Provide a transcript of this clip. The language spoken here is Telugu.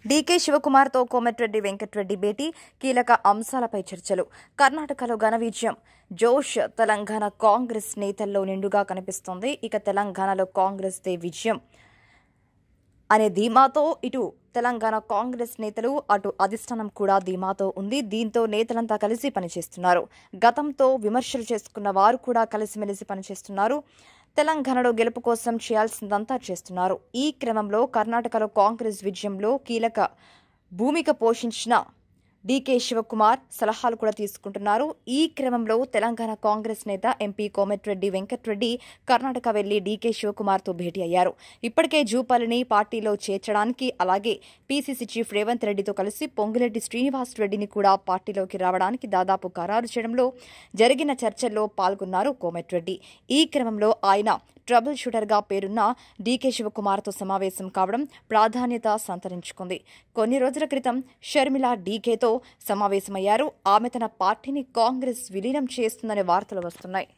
డీకే శివకుమార్తో కోమటిరెడ్డి వెంకటరెడ్డి భేటీ కీలక అంశాలపై చర్చలు కర్ణాటకలో ఘన విజయం జోష్ తెలంగాణ కాంగ్రెస్ నేతల్లో నిండుగా కనిపిస్తోంది ఇక తెలంగాణలో కాంగ్రెస్ దే విజయం అనే ధీమాతో ఇటు తెలంగాణ కాంగ్రెస్ నేతలు అటు అధిష్టానం కూడా ధీమాతో ఉంది దీంతో నేతలంతా కలిసి పనిచేస్తున్నారు గతంతో విమర్శలు చేసుకున్న వారు కూడా కలిసిమెలిసి పనిచేస్తున్నారు తెలంగాణలో గెలుపు కోసం చేయాల్సిందంతా చేస్తున్నారు ఈ క్రమంలో కర్ణాటకలో కాంగ్రెస్ విజయంలో కీలక భూమిక పోషించిన డీకే శివకుమార్ సలహాలు కూడా తీసుకుంటున్నారు ఈ క్రమంలో తెలంగాణ కాంగ్రెస్ నేత ఎంపీ కోమటిరెడ్డి వెంకటరెడ్డి కర్ణాటక వెళ్లి డీకే శివకుమార్తో భేటీ అయ్యారు ఇప్పటికే జూపాలిని పార్టీలో చేర్చడానికి అలాగే పీసీసీ చీఫ్ రేవంత్ రెడ్డితో కలిసి పొంగులెడ్డి శ్రీనివాస్ రెడ్డిని కూడా పార్టీలోకి రావడానికి దాదాపు ఖరారు చేయడంలో జరిగిన చర్చల్లో పాల్గొన్నారు కోమటిరెడ్డి ఈ క్రమంలో ఆయన ట్రబుల్ షూటర్గా పేరున్న డీకే శివకుమార్తో సమావేశం కావడం ప్రాధాన్యత సంతరించుకుంది కొన్ని రోజుల క్రితం షర్మిల డీకేతో సమావేశమయ్యారు ఆమె తన పార్టీని కాంగ్రెస్ విలీనం చేస్తుందనే వార్తలు వస్తున్నాయి